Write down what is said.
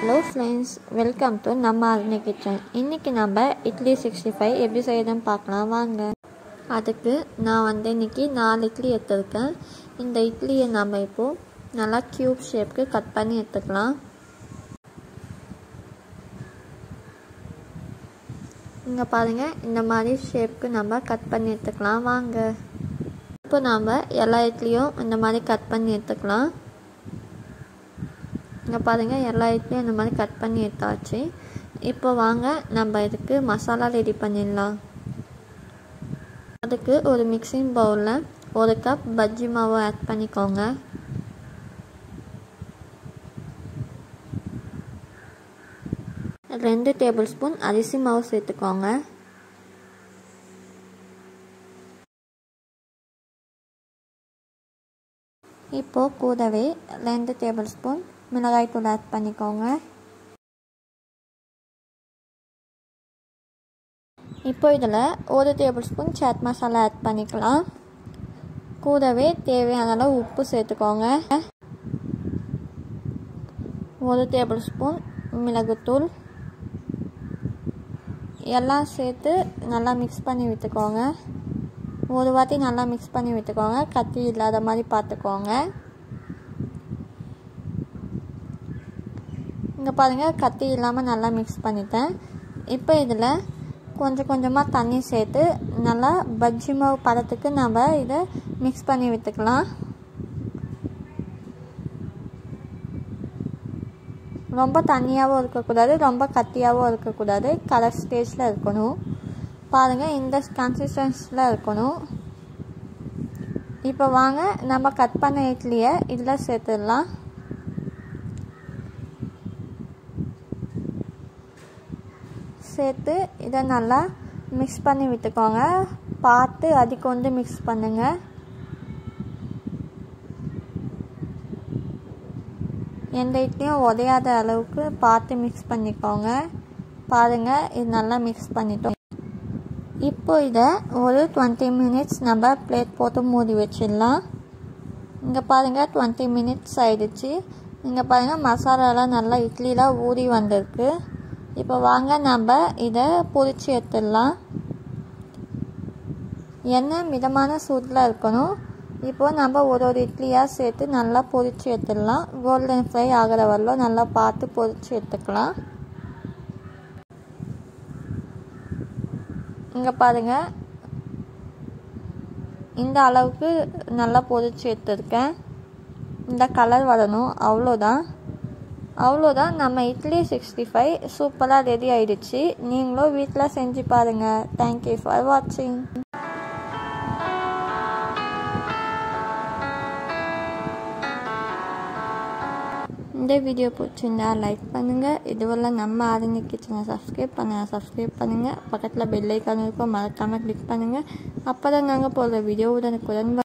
hello friends welcome to நம்ம Aruni kitchen இன்றைக்கி நம்ம இட்லி சிக்ஸ்டி ஃபைவ் எப்படி செய்யறதுன்னு பார்க்கலாம் வாங்க அதுக்கு நான் வந்து இன்றைக்கி நாலு இட்லி எடுத்துருக்கேன் இந்த இட்லியை நம்ம இப்போது நல்லா க்யூப் ஷேப்க்கு கட் பண்ணி எடுத்துக்கலாம் இங்கே பாருங்கள் இந்த மாதிரி ஷேப்க்கு நம்ம கட் பண்ணி எடுத்துக்கலாம் வாங்க இப்போ நாம் எல்லா இட்லியும் இந்த மாதிரி கட் பண்ணி எடுத்துக்கலாம் இங்கே பாருங்கள் எல்லா இட்லியும் இந்த மாதிரி கட் பண்ணி எடுத்தாச்சு இப்போ வாங்க நம்ம இதுக்கு மசாலா ரெடி பண்ணிடலாம் அதுக்கு ஒரு மிக்சிங் பவுலில் ஒரு கப் பஜ்ஜி மாவு ஆட் பண்ணிக்கோங்க ரெண்டு டேபிள் ஸ்பூன் அரிசி மாவு சேர்த்துக்கோங்க இப்போது கூடவே ரெண்டு டேபிள் ஸ்பூன் மிளகாய் தூள் ஆட் பண்ணிக்கோங்க இப்போ இதில் ஒரு tablespoon chaat masala add பண்ணிக்கலாம் கூடவே தேவையான அளவு உப்பு சேர்த்துக்கோங்க ஒரு டேபிள் ஸ்பூன் மிளகுத்தூள் எல்லாம் சேர்த்து நல்லா மிக்ஸ் பண்ணி விட்டுக்கோங்க ஒரு வாட்டி நல்லா மிக்ஸ் பண்ணி விட்டுக்கோங்க கத்தி இல்லாத மாதிரி பார்த்துக்கோங்க இங்கே பாருங்கள் கத்தி இல்லாமல் நல்லா மிக்ஸ் பண்ணிட்டேன் இப்போ இதில் கொஞ்சம் கொஞ்சமாக தண்ணி சேர்த்து நல்லா பஜ்ஜி மாவு பதத்துக்கு நம்ம இதை மிக்ஸ் பண்ணி விட்டுக்கலாம் ரொம்ப தண்ணியாகவும் இருக்கக்கூடாது ரொம்ப கத்தியாகவும் இருக்கக்கூடாது கலர் ஸ்டேஜில் இருக்கணும் பாருங்கள் இந்த கன்சிஸ்டன்ஸில் இருக்கணும் இப்போ வாங்க நம்ம கட் பண்ண இட்லியை இதில் சேர்த்துடலாம் சேர்த்து இதை நல்லா மிக்ஸ் பண்ணி விட்டுக்கோங்க பார்த்து அதுக்கு வந்து மிக்ஸ் பண்ணுங்கள் எந்த இட்லியும் உதையாத அளவுக்கு பார்த்து மிக்ஸ் பண்ணிக்கோங்க பாருங்கள் இது நல்லா மிக்ஸ் பண்ணிட்டோம் இப்போ இதை ஒரு டுவெண்ட்டி மினிட்ஸ் நம்ம பிளேட் போட்டு மூடி வச்சிடலாம் இங்கே பாருங்கள் டுவெண்ட்டி மினிட்ஸ் ஆயிடுச்சு இங்கே பாருங்கள் மசாலாலாம் நல்லா இட்லிலாம் ஊறி வந்திருக்கு இப்போ வாங்க நம்ம இதை பொரிச்சு எடுத்துடலாம் எண்ணெய் மிதமான சூட்டில் இருக்கணும் இப்போ நம்ம ஒரு ஒரு இட்லியாக சேர்த்து நல்லா பொரிச்சு எடுத்துடலாம் கோல்டன் ஃப்ரை ஆகிற வரலும் நல்லா பார்த்து பொரிச்சு எடுத்துக்கலாம் இங்கே பாருங்கள் இந்த அளவுக்கு நல்லா பொரிச்சு எடுத்துருக்கேன் இந்த கலர் வரணும் அவ்வளோதான் அவ்வளோதான் நம்ம இட்லி சிக்ஸ்டி ஃபைவ் சூப்பராக ரெடி ஆயிடுச்சு நீங்களும் வீட்டில் செஞ்சு பாருங்கள் தேங்க்யூ ஃபார் வாட்சிங் இந்த வீடியோ பிடிச்சிருந்தா லைக் பண்ணுங்கள் இதுவெல்லாம் நம்ம ஆரண்ய கிச்சனை சப்ஸ்கிரைப் பண்ண சப்ஸ்கிரைப் பண்ணுங்கள் பக்கத்தில் பெல் ஐக்கான் இருக்கும் மறக்காமல் கிளிக் பண்ணுங்கள் அப்போ தான் நாங்கள் போடுற வீடியோ உடனுக்குடன்